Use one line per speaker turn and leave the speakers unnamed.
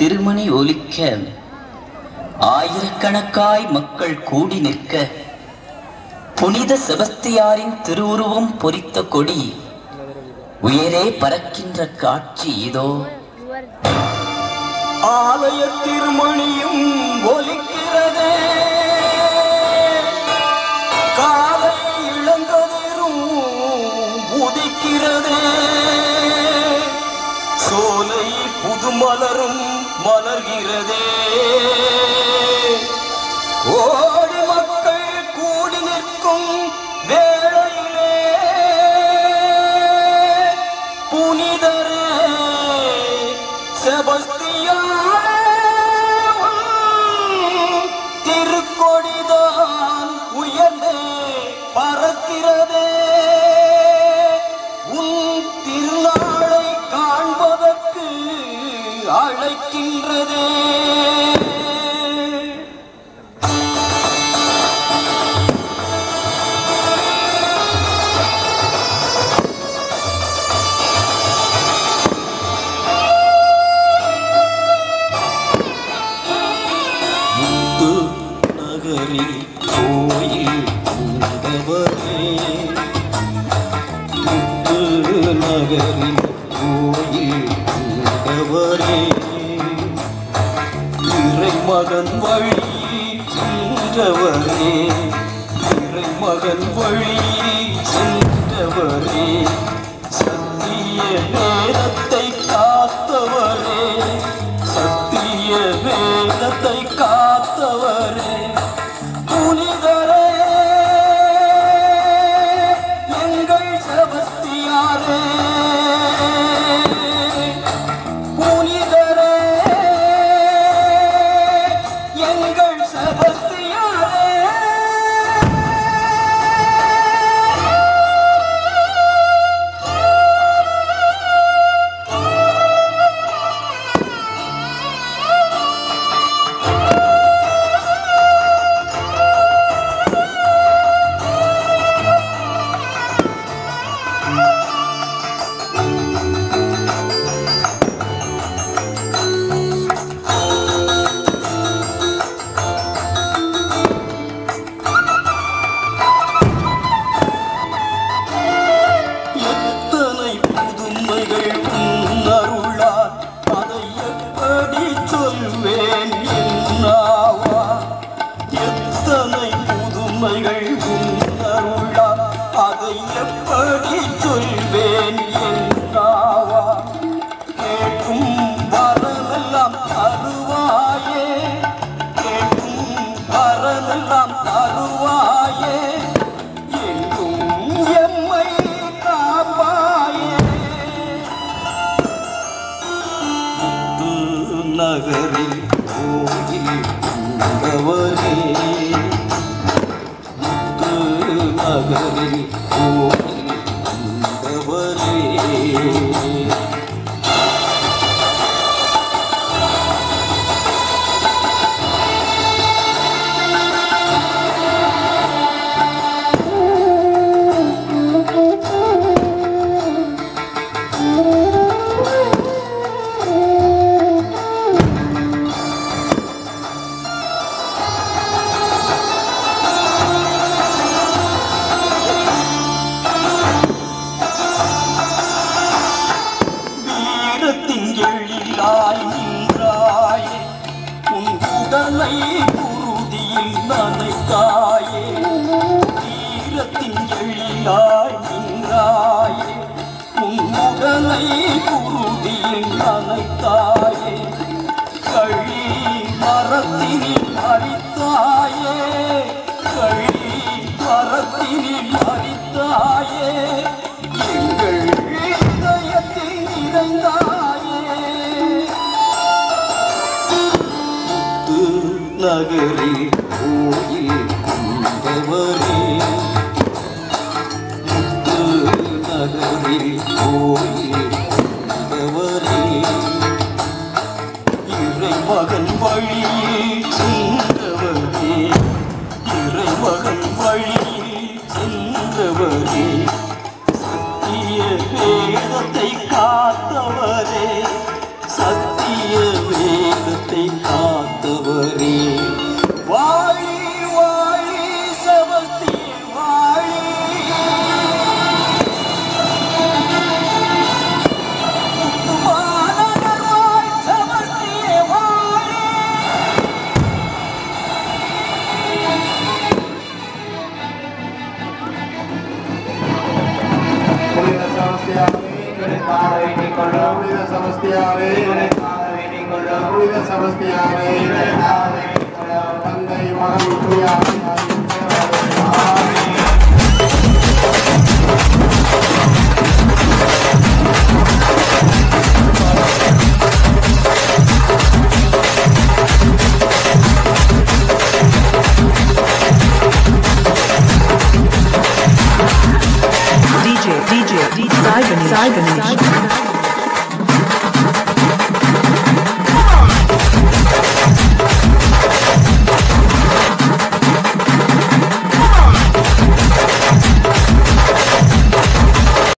திருமணி ஒலிக்க ஆயிரக்கணக்காய் மக்கள் கூடி நிற்க புனித செபஸ்தியாரின் திருவுருவம் பொறித்த கொடி உயரே பறக்கின்ற காட்சி இதோ
ஆலய திருமணியும் ஒலிக்கிறதே காலை இளங்கதிரும் உதிக்கிறதே சோலை புதுமலரும் மலர்கிறதே ஓடி மக்கள் கூடி நிற்கும் வேளையிலே புனிதரே செபஸ்தியானே உன் திருக்கொடிதான் உயர்ந்தே பறக்கிறதே உன் திருநாளை காண்பதற்கு அழைக்கின்றதே முத்து நகரில் கோயில் கொண்டவரே முத்து நகரில் கோயில் கொண்டவரே இறைமகன் வழி சென்றவரே இறைமகன் வழி சென்றவரே சத்திய வேதத்தை காத்தவரே சத்திய வேதத்தை காத்தவரே புனிதரே எங்கள் செபஸ்தியாரே புனிதரே எங்கள் செபஸ்தியாரே எத்தனை புதுமைகள் உன் அருளால் அதை எப்படி சொல்வேன் என்னாவா எத்தனை புதுமைகள் உன் அருளால் அதை எப்படி சொல்வேன் என்னாவா கேட்கும் வரமெல்லாம் தருவாயே கேட்கும் வரமெல்லாம் தருவாயே எங்கும் எம்மை காப்பாயே நகரில் கோயில் கொண்டவரே முத்து நகரில் கோயில் கொண்டவரே வீரத்தின் எழிலாய் நின்றாயே உன் உடலை குருதியில் நனைத்தாயே வீரத்தின் எழிலாய் நின்றாயே உன் உடலை குருதியில் நனைத்தாயே கழி மரத்தினில் மறித்தாயே கழி மரத்தினில் மறித்தாயே எங்கள் இதயத்தில் நிறைந்தாயே முத்து நகரில் கோயில் கொண்டவரே முத்து நகரில் கோயில் கொண்டவரே இறைமகன் வழியில் சென்றவரே இறைமகன் வழியில் சென்றவரே சத்திய வேதத்தை காத்தவரே சத்திய வேத
புனித சமஸ்தியாரே புனித சமஸ்தியாரே தந்தை மகன் தூயாவி
DJ, DJ, DJ, Saibanesh, Saibanesh.